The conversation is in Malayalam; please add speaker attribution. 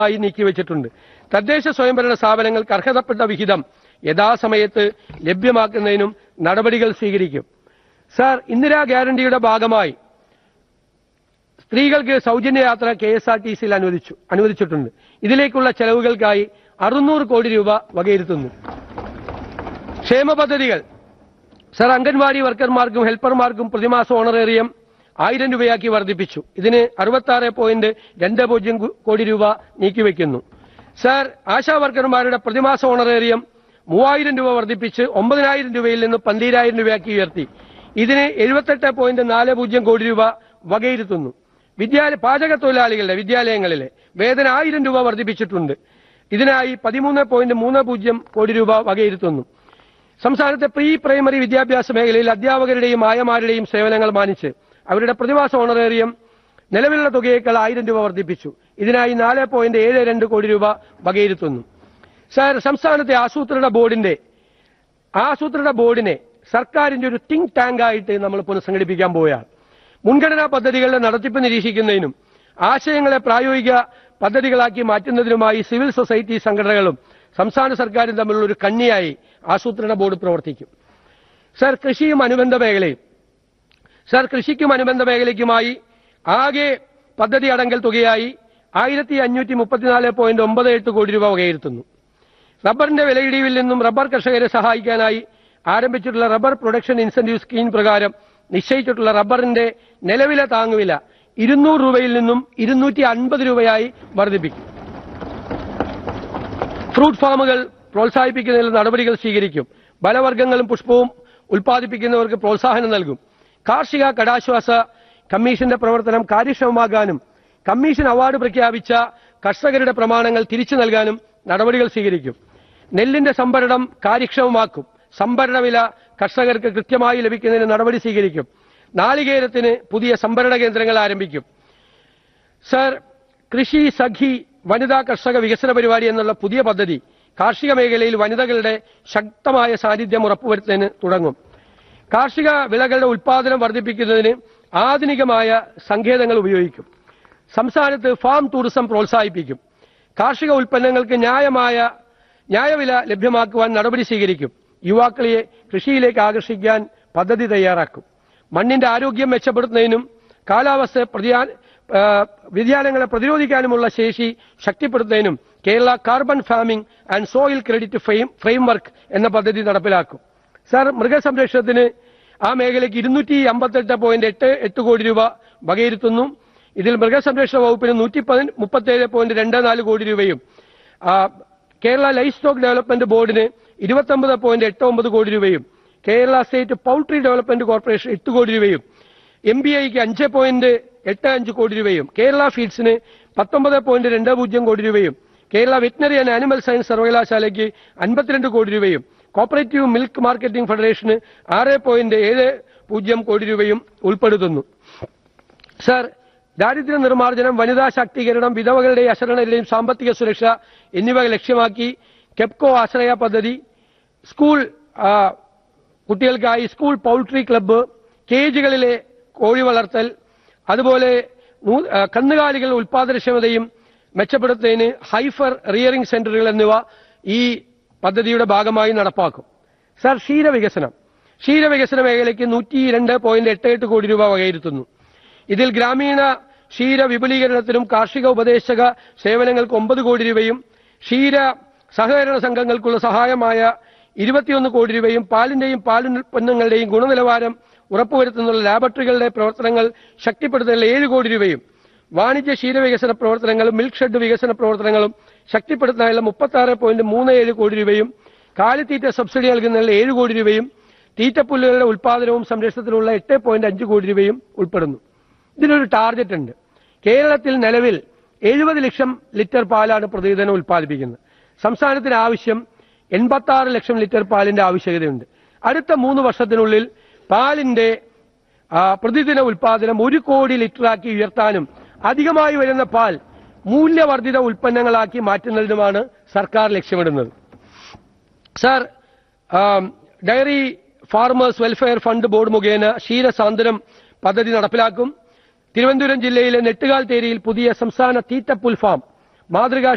Speaker 1: ആയി നീക്കിവെച്ചിട്ടുണ്ട് തദ്ദേശ സ്വയംഭരണ സ്ഥാപനങ്ങൾക്ക് അർഹതപ്പെട്ട വിഹിതം യഥാസമയത്ത് ലഭ്യമാക്കുന്നതിനും നടപടികൾ സ്വീകരിക്കും സാർ ഇന്ദിരാ ഗ്യാരണ്ടിയുടെ ഭാഗമായി സ്ത്രീകൾക്ക് സൗജന്യ യാത്ര കെ എസ് ആർ ടി സിയിൽ അനുവദിച്ചു അനുവദിച്ചിട്ടുണ്ട് ഇതിലേക്കുള്ള ചെലവുകൾക്കായി അറുന്നൂറ് കോടി രൂപ വകയിരുത്തുന്നു ക്ഷേമ പദ്ധതികൾ സർ അംഗൻവാടി വർക്കർമാർക്കും ഹെൽപ്പർമാർക്കും പ്രതിമാസ ഓണറേറിയം ആയിരം രൂപയാക്കി വർദ്ധിപ്പിച്ചു ഇതിന് അറുപത്തി ആറ് പോയിന്റ് രണ്ട് പൂജ്യം കു- കോടി രൂപ നീക്കിവെക്കുന്നു സർ ആശാ വർക്കർമാരുടെ പ്രതിമാസ ഓണറേറിയം മൂവായിരം രൂപ വർദ്ധിപ്പിച്ച് ഒമ്പതിനായിരം രൂപയിൽ നിന്ന് പന്തീരായിരം രൂപയാക്കി ഉയർത്തി ഇതിന് എഴുപത്തെട്ട് പോയിന്റ് നാല് പൂജ്യം കോടി രൂപ വകയിരുത്തുന്നു വിദ്യാലയ പാചക തൊഴിലാളികളുടെ വിദ്യാലയങ്ങളിലെ വേതന ആയിരം രൂപ വർദ്ധിപ്പിച്ചിട്ടുണ്ട് ഇതിനായി പതിമൂന്ന് പോയിന്റ് മൂന്ന് പൂജ്യം കോടി രൂപ വകയിരുത്തുന്നു സംസ്ഥാനത്തെ പ്രീ പ്രൈമറി വിദ്യാഭ്യാസ മേഖലയിൽ അധ്യാപകരുടെയും ആയമാരുടെയും സേവനങ്ങൾ മാനിച്ച് അവരുടെ പ്രതിമാസ ഓണറേറിയം നിലവിലുള്ള തുകയേക്കാൾ ആയിരം രൂപ വർദ്ധിപ്പിച്ചു ഇതിനായി നാല് പോയിന്റ് ഏഴ് രണ്ട് കോടി രൂപ വകയിരുത്തുന്നു സാർ സംസ്ഥാനത്തെ ആസൂത്രണ ബോർഡിന്റെ ആസൂത്രണ ബോർഡിനെ സർക്കാരിന്റെ ഒരു തിങ്ക് ടാങ്ക് ആയിട്ട് നമ്മൾ പുനഃസംഘടിപ്പിക്കാൻ പോവുകയാണ് മുൻഗണനാ പദ്ധതികളുടെ നടത്തിപ്പ് നിരീക്ഷിക്കുന്നതിനും ആശയങ്ങളെ പ്രായോഗിക പദ്ധതികളാക്കി മാറ്റുന്നതിനുമായി സിവിൽ സൊസൈറ്റി സംഘടനകളും സംസ്ഥാന സർക്കാരും തമ്മിലുള്ള ഒരു കണ്ണിയായി ആസൂത്രണ ബോർഡ് പ്രവർത്തിക്കും സർ കൃഷിയും അനുബന്ധ മേഖലയും സർ കൃഷിക്കും അനുബന്ധ മേഖലയ്ക്കുമായി ആകെ പദ്ധതി അടങ്കൽ തുകയായി ആയിരത്തി അഞ്ഞൂറ്റി മുപ്പത്തിനാല് പോയിന്റ് ഒമ്പത് എട്ട് കോടി രൂപ വകയിരുത്തുന്നു റബ്ബറിന്റെ വിലയിടിവിൽ നിന്നും റബ്ബർ കർഷകരെ സഹായിക്കാനായി ആരംഭിച്ചിട്ടുള്ള റബ്ബർ പ്രൊഡക്ഷൻ ഇൻസെന്റീവ് സ്കീം പ്രകാരം നിശ്ചയിച്ചിട്ടുള്ള റബ്ബറിന്റെ നിലവിലെ താങ്ങുവില ഇരുന്നൂറ് രൂപയിൽ നിന്നും ഇരുന്നൂറ്റി അൻപത് രൂപയായി വർദ്ധിപ്പിക്കും ഫ്രൂട്ട് ഫാമുകൾ പ്രോത്സാഹിപ്പിക്കുന്നതിൽ നടപടികൾ സ്വീകരിക്കും ബലവർഗ്ഗങ്ങളും പുഷ്പവും ഉൽപ്പാദിപ്പിക്കുന്നവർക്ക് പ്രോത്സാഹനം നൽകും കാർഷിക കടാശ്വാസ കമ്മീഷന്റെ പ്രവർത്തനം കാര്യക്ഷമമാകാനും കമ്മീഷൻ അവാർഡ് പ്രഖ്യാപിച്ച കർഷകരുടെ പ്രമാണങ്ങൾ തിരിച്ചു നൽകാനും നടപടികൾ സ്വീകരിക്കും നെല്ലിന്റെ സംഭരണം കാര്യക്ഷമമാക്കും സംഭരണ വില കർഷകർക്ക് കൃത്യമായി ലഭിക്കുന്നതിന് നടപടി സ്വീകരിക്കും നാളികേരത്തിന് പുതിയ സംഭരണ കേന്ദ്രങ്ങൾ ആരംഭിക്കും സർ കൃഷി സഖി വനിതാ കർഷക വികസന പരിപാടി എന്നുള്ള പുതിയ പദ്ധതി കാർഷിക മേഖലയിൽ വനിതകളുടെ ശക്തമായ സാന്നിധ്യം ഉറപ്പുവരുത്തുന്നതിന് തുടങ്ങും കാർഷിക വിളകളുടെ ഉൽപാദനം വർദ്ധിപ്പിക്കുന്നതിന് ആധുനികമായ സങ്കേതങ്ങൾ ഉപയോഗിക്കും സംസ്ഥാനത്ത് ഫാം ടൂറിസം പ്രോത്സാഹിപ്പിക്കും കാർഷിക ഉൽപ്പന്നങ്ങൾക്ക് ന്യായമായ ന്യായവില ലഭ്യമാക്കുവാൻ നടപടി സ്വീകരിക്കും യുവാക്കളെ കൃഷിയിലേക്ക് ആകർഷിക്കാൻ പദ്ധതി തയ്യാറാക്കും മണ്ണിന്റെ ആരോഗ്യം മെച്ചപ്പെടുത്തുന്നതിനും കാലാവസ്ഥ പ്രതിയാ ആ, വ്യതിയാനങ്ങളെ പ്രതിരോധിക്കാനുമുള്ള ശേഷി ശക്തിപ്പെടുത്തുന്നതിനും Kerala carbon farming and soil credit framework എന്ന പദ്ധതി നടപ്പിലാക്കും സാർ മൃഗസംരക്ഷണത്തിന് ആ മേഖലയ്ക്ക് ഇരുന്നൂറ്റി അമ്പത്തെട്ട് പോയിന്റ് എട്ട് എട്ട് കോടി രൂപ വകയിരുത്തുന്നു ഇതിൽ മൃഗസംരക്ഷണ വകുപ്പിന് നൂറ്റി മുപ്പത്തേഴ് പോയിന്റ് രണ്ട് നാല് കോടി രൂപയും ആ, കേരള ലൈഫ് സ്റ്റോക്ക് ഡെവലപ്മെന്റ് ബോർഡിന് ഇരുപത്തൊമ്പത് പോയിന്റ് എട്ട് ഒമ്പത് കോടി രൂപയും Kerala state poultry development corporation എട്ട് കോടി രൂപയും എം ബി ഐക്ക് അഞ്ച് പോയിന്റ് എട്ട് അഞ്ച് കോടി രൂപയും കേരള ഫീഡ്സിന് പത്തൊമ്പത് പോയിന്റ് രണ്ട് പൂജ്യം കോടി രൂപയും Kerala veterinary and animal science സർവകലാശാലയ്ക്ക് അൻപത്തിരണ്ട് കോടി രൂപയും കോപ്പറേറ്റീവ് മിൽക്ക് മാർക്കറ്റിംഗ് ഫെഡറേഷന് ആറ് പോയിന്റ് ഏഴ് പൂജ്യം കോടി രൂപയും ഉൾപ്പെടുത്തുന്നു സർ ദാരിദ്ര്യ നിർമ്മാർജ്ജനം വനിതാ ശാക്തീകരണം വിധവകളുടെയും അശരണരുടെയും സാമ്പത്തിക സുരക്ഷ എന്നിവ ലക്ഷ്യമാക്കി കെപ്കോ ആശ്രയ പദ്ധതി സ്കൂൾ ആ, കുട്ടികൾക്കായി സ്കൂൾ പൗൾട്രി ക്ലബ്ബ് കേജുകളിലെ കോഴി വളർത്തൽ അതുപോലെ നൂ- ആ, കന്നുകാലികളുടെ ഉൽപാദനക്ഷമതയും മെച്ചപ്പെടുത്തുന്നതിന് ഹൈഫർ റിയറിംഗ് സെന്ററുകൾ എന്നിവ ഈ പദ്ധതിയുടെ ഭാഗമായി നടപ്പാക്കും സർ ക്ഷീരവികസനം ക്ഷീരവികസന മേഖലയ്ക്ക് നൂറ്റി രണ്ട് പോയിന്റ് എട്ട് എട്ട് കോടി രൂപ വകയിരുത്തുന്നു ഇതിൽ ഗ്രാമീണ ക്ഷീര വിപുലീകരണത്തിനും കാർഷിക ഉപദേശക സേവനങ്ങൾക്ക് ഒമ്പത് കോടി രൂപയും ക്ഷീര സഹകരണ സംഘങ്ങൾക്കുള്ള സഹായമായ ഇരുപത്തിയൊന്ന് കോടി രൂപയും പാലിന്റെയും പാലുൽപ്പന്നങ്ങളുടെയും ഗുണനിലവാരം ഉറപ്പുവരുത്തുന്നുള്ള ലാബറട്ടറികളുടെ പ്രവർത്തനങ്ങൾ ശക്തിപ്പെടുത്തുന്നതിൽ ഏഴ് കോടി രൂപയും വാണിജ്യ ക്ഷീരവികസന പ്രവർത്തനങ്ങളും മിൽക്ക് ഷെഡ് വികസന പ്രവർത്തനങ്ങളും ശക്തിപ്പെടുത്തുന്നതിനുള്ള മുപ്പത്തി ആറ് പോയിന്റ് മൂന്ന് ഏഴ് കോടി രൂപയും കാലിത്തീറ്റ സബ്സിഡി നൽകുന്നതിൽ ഏഴ് കോടി രൂപയും തീറ്റപ്പുല്ലുകളുടെ ഉൽപാദനവും സംരക്ഷണത്തിനുള്ള എട്ട് പോയിന്റ് അഞ്ച് കോടി രൂപയും ഉൾപ്പെടുന്നു ഇതിനൊരു ടാർഗറ്റ് ഉണ്ട് കേരളത്തിൽ നിലവിൽ എഴുപത് ലക്ഷം ലിറ്റർ പാലാണ് പ്രതിദിനം ഉൽപ്പാദിപ്പിക്കുന്നത് സംസ്ഥാനത്തിന് ആവശ്യം എൺപത്തി ആറ് ലക്ഷം ലിറ്റർ പാലിന്റെ ആവശ്യകതയുണ്ട് അടുത്ത മൂന്ന് വർഷത്തിനുള്ളിൽ പാലിന്റെ ആ, പ്രതിദിന ഉൽപാദനം ഒരു കോടി ലിറ്ററാക്കി ഉയർത്താനും അധികമായി വരുന്ന പാൽ മൂല്യവർദ്ധിത ഉൽപ്പന്നങ്ങളാക്കി മാറ്റുന്നതിനുമാണ് സർക്കാർ ലക്ഷ്യമിടുന്നത് sir um, dairy farmers welfare fund board മുഖേന ക്ഷീരസാന്ത്വനം പദ്ധതി നടപ്പിലാക്കും തിരുവനന്തപുരം ജില്ലയിലെ നെട്ടുകാൽ തേരിയിൽ പുതിയ സംസ്ഥാന തീറ്റപ്പുൽ ഫാം മാതൃകാ